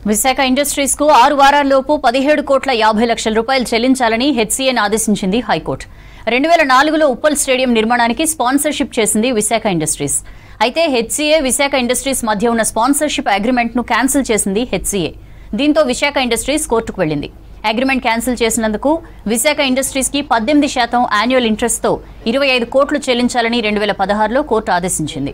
Visakha industries కు ఆరు వారాల్లోపు పదిహేడు కోట్ల యాభై లక్షల రూపాయలు చెల్లించాలని హెచ్సీఏను ఆదేశించింది హైకోర్టు రెండు వేల నాలుగులో ఉప్పల్ స్టేడియం నిర్మాణానికి స్పాన్సర్షిప్ చేసింది విశాఖ ఇండస్ట్రీస్ అయితే హెచ్సీఏ విశాఖ ఇండస్ట్రీస్ మధ్య ఉన్న స్పాన్సర్షిప్ అగ్రిమెంట్ ను క్యాన్సిల్ చేసింది హెచ్సీఏ దీంతో విశాఖ ఇండస్ట్రీస్ కోర్టుకు వెళ్లింది అగ్రిమెంట్ క్యాన్సిల్ చేసినందుకు విశాఖ ఇండస్ట్రీస్ కి పద్దెనిమిది శాతం యాన్యువల్ ఇంట్రెస్ట్ తో ఇరవై ఐదు కోట్లు చెల్లించాలని రెండు వేల పదహారులో కోర్టు ఆదేశించింది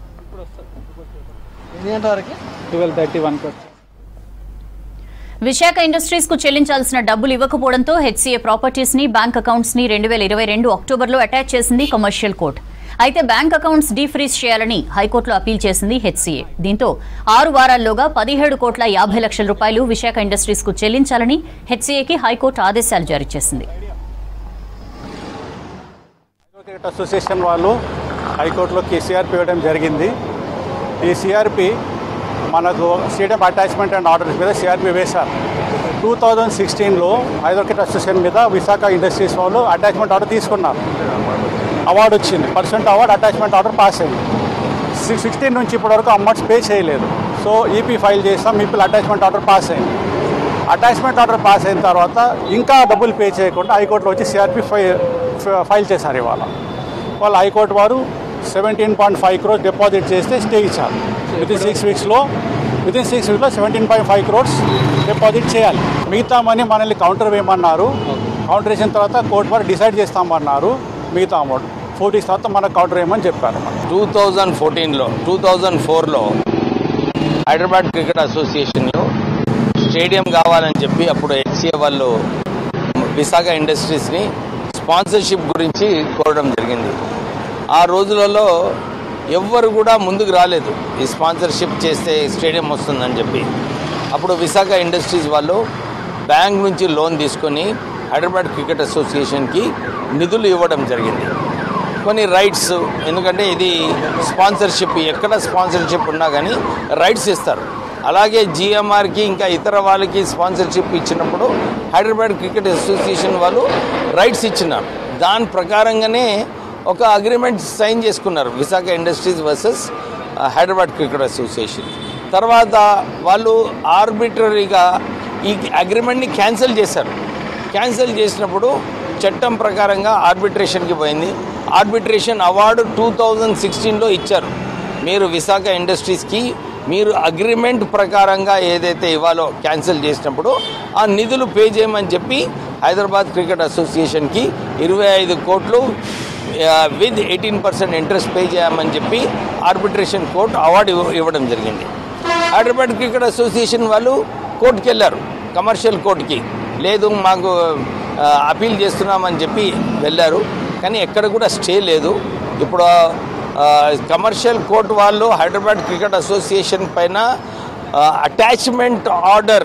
ఎన్ని గంటల వరకు ట్వెల్వ్ థర్టీ వన్కి వచ్చి విశాఖ ఇండస్ట్రీస్ కు చెల్లించాల్సిన డబ్బులు ఇవ్వకపోవడంతో హెచ్సీఏ ప్రాపర్టీస్ ని బ్యాంక్ అకౌంట్స్ ని రెండు వేల ఇరవై రెండు అక్టోబర్లో అటాచ్ చేసింది కమర్షియల్ కోర్టు అయితే బ్యాంక్ అకౌంట్స్ డీఫ్రీజ్ చేయాలని హైకోర్టులో అపీల్ చేసింది హెచ్సీఏ దీంతో ఆరు వారాల్లోగా పదిహేడు కోట్ల యాభై లక్షల రూపాయలు విశాఖ ఇండస్ట్రీస్ కు చెల్లించాలని హెచ్సీఏకి హైకోర్టు ఆదేశాలు జారీ చేసింది క్రికెట్ అసోసియేషన్ వాళ్ళు హైకోర్టులో సిఆర్పి ఇవ్వడం జరిగింది ఈ సిఆర్పి మనకు స్టేడియం అటాచ్మెంట్ అండ్ ఆర్డర్స్ మీద సిఆర్పి వేశారు టూ థౌజండ్ సిక్స్టీన్లో హైదరాబాద్ క్రికెట్ అసోసియేషన్ మీద విశాఖ ఇండస్ట్రీస్ వాళ్ళు అటాచ్మెంట్ ఆర్డర్ తీసుకున్నారు అవార్డు వచ్చింది percent award attachment order pass అయింది సిక్స్ సిక్స్టీన్ నుంచి ఇప్పటివరకు అమౌంట్స్ పే చేయలేదు సో ఈపీ ఫైల్ చేస్తాం ఈపీలో అటాచ్మెంట్ ఆర్డర్ పాస్ అయింది అటాచ్మెంట్ ఆర్డర్ పాస్ అయిన తర్వాత ఇంకా డబ్బులు పే చేయకుండా హైకోర్టులో వచ్చి సిఆర్పి ఫై ఫైల్ చేశారు ఇవాళ వాళ్ళు హైకోర్టు వారు seventeen point five crores deposit చేస్తే స్టే ఇచ్చారు విత్ ఇన్ సిక్స్ వీక్స్లో విత్ ఇన్ సిక్స్ వీక్స్లో seventeen point five crores deposit చేయాలి మిగతా మనీ మనల్ని కౌంటర్ వేయమన్నారు కౌంటర్ వేసిన తర్వాత కోర్టు వారు డిసైడ్ చేస్తామన్నారు మిగతా అమౌంట్ ఫోర్ డేస్ తర్వాత మనకు కౌంటర్ వేయమని చెప్పారు మనకు టూ థౌజండ్ ఫోర్టీన్లో టూ థౌజండ్ ఫోర్లో హైదరాబాద్ క్రికెట్ అసోసియేషన్లో స్టేడియం కావాలని చెప్పి అప్పుడు హెచ్సిఏ వాళ్ళు విశాఖ ఇండస్ట్రీస్ని స్పాన్సర్షిప్ గురించి కోరడం జరిగింది ఆ రోజులలో ఎవ్వరు కూడా ముందుకు రాలేదు ఈ స్పాన్సర్షిప్ చేస్తే స్టేడియం వస్తుందని చెప్పి అప్పుడు విశాఖ ఇండస్ట్రీస్ వాళ్ళు బ్యాంక్ నుంచి లోన్ తీసుకొని హైదరాబాద్ క్రికెట్ అసోసియేషన్కి నిధులు ఇవ్వడం జరిగింది కొన్ని రైట్స్ ఎందుకంటే ఇది స్పాన్సర్షిప్ ఎక్కడ స్పాన్సర్షిప్ ఉన్నా కానీ రైట్స్ ఇస్తారు అలాగే జిఎంఆర్కి ఇంకా ఇతర వాళ్ళకి స్పాన్సర్షిప్ ఇచ్చినప్పుడు హైదరాబాద్ క్రికెట్ అసోసియేషన్ వాళ్ళు రైట్స్ ఇచ్చినారు దాని ప్రకారంగానే ఒక అగ్రిమెంట్ సైన్ చేసుకున్నారు Visakha industries versus Hyderabad cricket association తర్వాత వాళ్ళు ఆర్బిటరీగా ఈ అగ్రిమెంట్ని క్యాన్సిల్ చేశారు క్యాన్సిల్ చేసినప్పుడు చట్టం ప్రకారంగా ఆర్బిట్రేషన్కి పోయింది ఆర్బిట్రేషన్ అవార్డు టూ థౌజండ్ సిక్స్టీన్లో ఇచ్చారు మీరు విశాఖ ఇండస్ట్రీస్కి మీరు అగ్రిమెంట్ ప్రకారంగా ఏదైతే ఇవ్వాలో క్యాన్సిల్ చేసినప్పుడు ఆ నిధులు పే చేయమని చెప్పి హైదరాబాద్ క్రికెట్ అసోసియేషన్కి ఇరవై ఐదు కోట్లు with eighteen percent interest pay చేయమని చెప్పి ఆర్బిట్రేషన్ కోర్టు అవార్డు ఇవ్వ- ఇవ్వడం జరిగింది హైదరాబాద్ క్రికెట్ అసోసియేషన్ వాళ్ళు కోర్టుకి వెళ్ళారు కమర్షియల్ కోర్టుకి లేదు మాకు ఆ, అపీల్ చేస్తున్నామని చెప్పి వెళ్ళారు కానీ ఎక్కడ కూడా స్టే లేదు ఇప్పుడు ఆ, కమర్షియల్ కోర్టు వాళ్ళు హైదరాబాద్ క్రికెట్ అసోసియేషన్ పైన ఆ, attachment order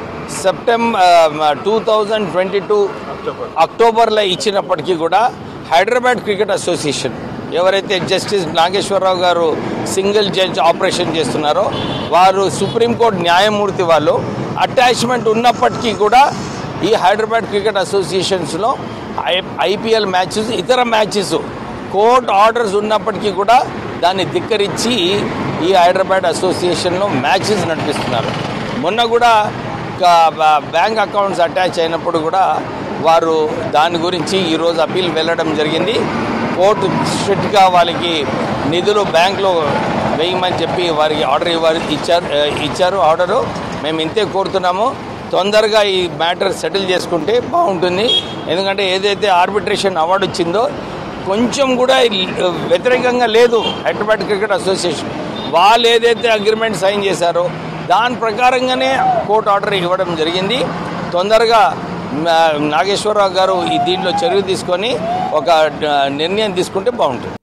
September two thousand twenty two అక్టోబర్లో ఇచ్చినప్పటికీ కూడా హైదరాబాద్ క్రికెట్ అసోసియేషన్ ఎవరైతే జస్టిస్ నాగేశ్వరరావు గారు సింగిల్ జడ్జ్ ఆపరేషన్ చేస్తున్నారో వారు సుప్రీంకోర్టు న్యాయమూర్తి వాళ్ళు అటాచ్మెంట్ ఉన్నప్పటికీ కూడా ఈ హైదరాబాద్ క్రికెట్ అసోసియేషన్స్లో ఐ ఐపీఎల్ మ్యాచెస్ ఇతర మ్యాచెస్ కోర్ట్ ఆర్డర్స్ ఉన్నప్పటికీ కూడా దాన్ని ధిక్కరించి ఈ హైదరాబాద్ అసోసియేషన్లో మ్యాచెస్ నడిపిస్తున్నారు మొన్న కూడా క- బ- బ్యాంక్ అకౌంట్స్ అటాచ్ అయినప్పుడు కూడా వారు దాని గురించి ఈరోజు అప్పీల్ వెళ్ళడం జరిగింది కోర్టు స్ట్రిక్ట్గా వాళ్ళకి నిధులు బ్యాంక్లో వేయమని చెప్పి వారికి ఆర్డర్ ఇవ్వాలి ఇచ్చారు ఆ, ఇచ్చారు ఆర్డరు మేము ఇంతే కోరుతున్నాము తొందరగా ఈ మ్యాటర్ సెటిల్ చేసుకుంటే బాగుంటుంది ఎందుకంటే ఏదైతే ఆర్బిట్రేషన్ అవార్డు వచ్చిందో కొంచెం కూడా ఇల్- వ్యతిరేకంగా లేదు హైదరాబాద్ క్రికెట్ అసోసియేషన్ వాళ్ళు ఏదైతే అగ్రిమెంట్ సైన్ చేశారో దాని ప్రకారంగానే కోర్టు ఆర్డర్ ఇవ్వడం జరిగింది తొందరగా ఆ, నాగేశ్వరరావు గారు ఈ దీంట్లో చర్య తీసుకొని ఒక ఆ, నిర్ణయం తీసుకుంటే బాగుంటుంది